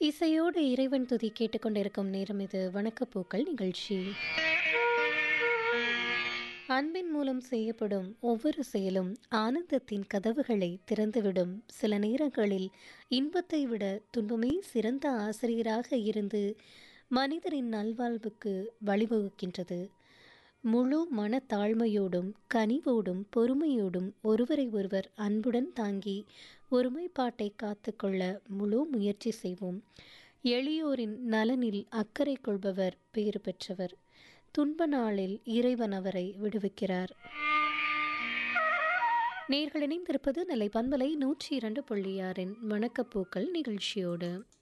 இசையோடு இறைவன் துதி கேட்டுக்கொண்டிருக்கும் நேரம் இது வணக்கப்பூக்கள் நிகழ்ச்சி அன்பின் மூலம் செய்யப்படும் ஒவ்வொரு செயலும் ஆனந்தத்தின் கதவுகளை திறந்துவிடும் சில நேரங்களில் இன்பத்தை விட துன்பமே சிறந்த ஆசிரியராக இருந்து மனிதரின் நல்வாழ்வுக்கு வழிவகுக்கின்றது முழு மனத்தாழ்மையோடும் கனிவோடும் பொறுமையோடும் ஒருவரை ஒருவர் அன்புடன் தாங்கி ஒருமைப்பாட்டை காத்துக்கொள்ள முழு முயற்சி செய்வோம் எளியோரின் நலனில் அக்கறை கொள்பவர் பேறு பெற்றவர் துன்ப நாளில் இறைவன் அவரை விடுவிக்கிறார் நேர்கள் இணைந்திருப்பது நிலை பண்பலை நூற்றி இரண்டு புள்ளி ஆறின் வணக்கப்பூக்கள் நிகழ்ச்சியோடு